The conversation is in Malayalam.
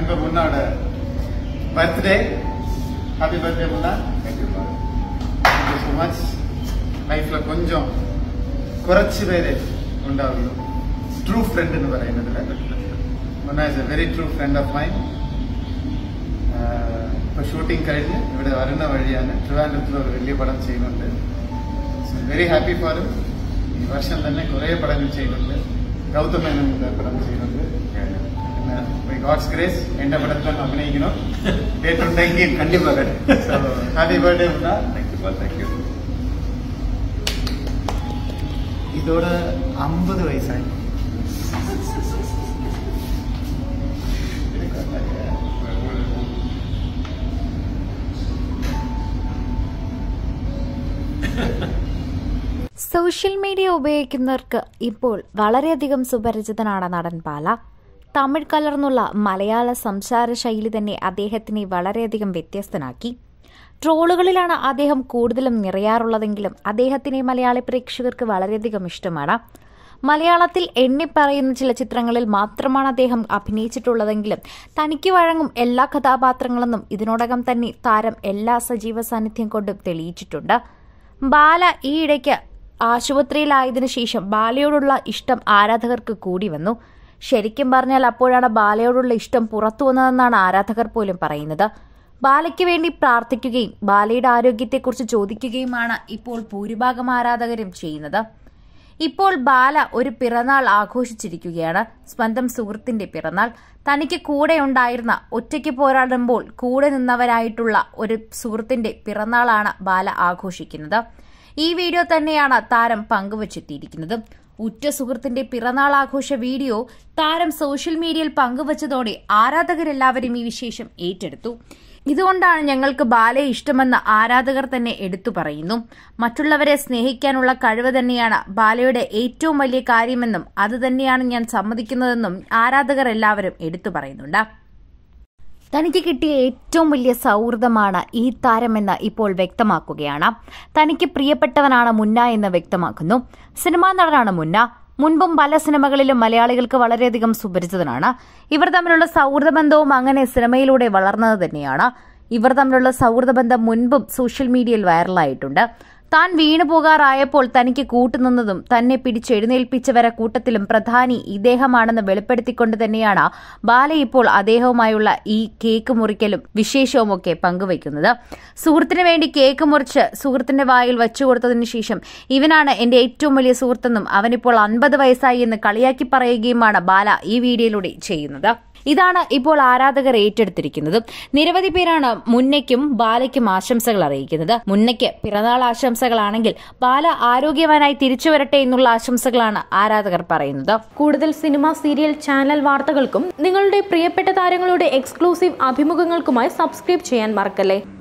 நண்பர் முன்னாட birthday happy birthday Munna thank you so much ലൈഫിൽ കൊഞ്ചം കുറച്ച് പേര് ഉണ്ടാവുള്ളൂ ട്രൂ ഫ്രണ്ട് എന്ന് പറയുന്നതിൽ Munna is a very true friend of mine ഇപ്പൊ ഷൂട്ടിംഗ് കഴിഞ്ഞ് ഇവിടെ വരുന്ന വഴിയാണ് ട്രിവാൻഡ്രത്തിൽ ഒരു വലിയ പടം ചെയ്യുന്നുണ്ട് വെരി ഹാപ്പി ഫോർ ഈ വർഷം തന്നെ കുറേ പടങ്ങൾ ചെയ്യുന്നുണ്ട് ഗൗതം മേനോന്റെ പടം ചെയ്യുന്നുണ്ട് പിന്നെ ബൈ ഗോഡ്സ് ഗ്രേസ് എന്റെ പടത്തിൽ അഭിനയിക്കണം കേട്ടിട്ടുണ്ടെങ്കിൽ കണ്ടിപ്പാ happy birthday Munna thank you ഇതോടെ അമ്പത് വയസ്സായി സോഷ്യൽ മീഡിയ ഉപയോഗിക്കുന്നവർക്ക് ഇപ്പോൾ വളരെയധികം സുപരിചിതനാണ് നടൻ ബാല തമിഴ് കലർന്നുള്ള മലയാള സംസാര ശൈലി തന്നെ അദ്ദേഹത്തിനെ വളരെയധികം വ്യത്യസ്തനാക്കി ട്രോളുകളിലാണ് അദ്ദേഹം കൂടുതലും നിറയാറുള്ളതെങ്കിലും അദ്ദേഹത്തിനെ മലയാളി പ്രേക്ഷകർക്ക് വളരെയധികം ഇഷ്ടമാണ് മലയാളത്തിൽ എണ്ണിപ്പറയുന്ന ചില ചിത്രങ്ങളിൽ മാത്രമാണ് അദ്ദേഹം അഭിനയിച്ചിട്ടുള്ളതെങ്കിലും തനിക്ക് വഴങ്ങും എല്ലാ കഥാപാത്രങ്ങളെന്നും ഇതിനോടകം തന്നെ താരം എല്ലാ സജീവ സാന്നിധ്യം കൊണ്ടും തെളിയിച്ചിട്ടുണ്ട് ബാല ഈയിടയ്ക്ക് ആശുപത്രിയിലായതിനു ശേഷം ബാലയോടുള്ള ഇഷ്ടം ആരാധകർക്ക് കൂടി വന്നു ശരിക്കും പറഞ്ഞാൽ അപ്പോഴാണ് ബാലയോടുള്ള ഇഷ്ടം പുറത്തു വന്നതെന്നാണ് ആരാധകർ പോലും പറയുന്നത് ബാലയ്ക്ക് വേണ്ടി പ്രാർത്ഥിക്കുകയും ബാലയുടെ ആരോഗ്യത്തെക്കുറിച്ച് ചോദിക്കുകയുമാണ് ഇപ്പോൾ ഭൂരിഭാഗം ആരാധകരും ചെയ്യുന്നത് ഇപ്പോൾ ബാല ഒരു പിറന്നാൾ ആഘോഷിച്ചിരിക്കുകയാണ് സ്വന്തം സുഹൃത്തിന്റെ പിറന്നാൾ തനിക്ക് കൂടെ ഉണ്ടായിരുന്ന ഒറ്റയ്ക്ക് പോരാടുമ്പോൾ കൂടെ നിന്നവരായിട്ടുള്ള ഒരു സുഹൃത്തിന്റെ പിറന്നാളാണ് ബാല ആഘോഷിക്കുന്നത് ഈ വീഡിയോ തന്നെയാണ് താരം പങ്കുവച്ചെത്തിയിരിക്കുന്നത് ഉറ്റ സുഹൃത്തിന്റെ പിറന്നാൾ ആഘോഷ വീഡിയോ താരം സോഷ്യൽ മീഡിയയിൽ പങ്കുവച്ചതോടെ ആരാധകരെല്ലാവരും ഈ വിശേഷം ഏറ്റെടുത്തു ഇതുകൊണ്ടാണ് ഞങ്ങൾക്ക് ബാലയെ ഇഷ്ടമെന്ന് ആരാധകർ തന്നെ എടുത്തു പറയുന്നു മറ്റുള്ളവരെ സ്നേഹിക്കാനുള്ള കഴിവ് തന്നെയാണ് ബാലയുടെ ഏറ്റവും വലിയ കാര്യമെന്നും അത് തന്നെയാണ് ഞാൻ സമ്മതിക്കുന്നതെന്നും ആരാധകർ എല്ലാവരും എടുത്തു പറയുന്നുണ്ട് തനിക്ക് കിട്ടിയ ഏറ്റവും വലിയ സൗഹൃദമാണ് ഈ താരമെന്ന് ഇപ്പോൾ വ്യക്തമാക്കുകയാണ് തനിക്ക് പ്രിയപ്പെട്ടവനാണ് മുന്ന എന്ന് വ്യക്തമാക്കുന്നു സിനിമാ നടനാണ് മുന്ന മുൻപും പല സിനിമകളിലും മലയാളികൾക്ക് വളരെയധികം സുപരിചിതനാണ് ഇവർ തമ്മിലുള്ള സൗഹൃദ ബന്ധവും അങ്ങനെ സിനിമയിലൂടെ വളർന്നത് തന്നെയാണ് ഇവർ തമ്മിലുള്ള സൗഹൃദ ബന്ധം മുൻപും സോഷ്യൽ മീഡിയയിൽ വൈറലായിട്ടുണ്ട് താൻ വീണു പോകാറായപ്പോൾ തനിക്ക് കൂട്ടുനിന്നതും തന്നെ പിടിച്ചെഴുന്നേൽപ്പിച്ചവരെ കൂട്ടത്തിലും പ്രധാനി ഇദ്ദേഹമാണെന്ന് വെളിപ്പെടുത്തിക്കൊണ്ട് തന്നെയാണ് ബാല ഇപ്പോൾ അദ്ദേഹവുമായുള്ള ഈ കേക്ക് മുറിക്കലും വിശേഷവുമൊക്കെ പങ്കുവയ്ക്കുന്നത് സുഹൃത്തിന് വേണ്ടി കേക്ക് മുറിച്ച് സുഹൃത്തിന്റെ വായിൽ വെച്ചുകൊടുത്തതിനു ശേഷം ഇവനാണ് എന്റെ ഏറ്റവും വലിയ സുഹൃത്തെന്നും അവനിപ്പോൾ അൻപത് വയസ്സായി എന്ന് കളിയാക്കി പറയുകയുമാണ് ബാല ഈ വീഡിയോയിലൂടെ ചെയ്യുന്നത് ഇതാണ് ഇപ്പോൾ ആരാധകർ ഏറ്റെടുത്തിരിക്കുന്നത് നിരവധി പേരാണ് മുന്നയ്ക്കും ബാലയ്ക്കും ആശംസകൾ അറിയിക്കുന്നത് മുന്നയ്ക്ക് പിറന്നാൾ ആശംസകളാണെങ്കിൽ ബാല ആരോഗ്യവാനായി തിരിച്ചു വരട്ടെ എന്നുള്ള ആശംസകളാണ് ആരാധകർ പറയുന്നത് കൂടുതൽ സിനിമ സീരിയൽ ചാനൽ വാർത്തകൾക്കും നിങ്ങളുടെ പ്രിയപ്പെട്ട താരങ്ങളുടെ എക്സ്ക്ലൂസീവ് അഭിമുഖങ്ങൾക്കുമായി സബ്സ്ക്രൈബ് ചെയ്യാൻ മറക്കല്ലേ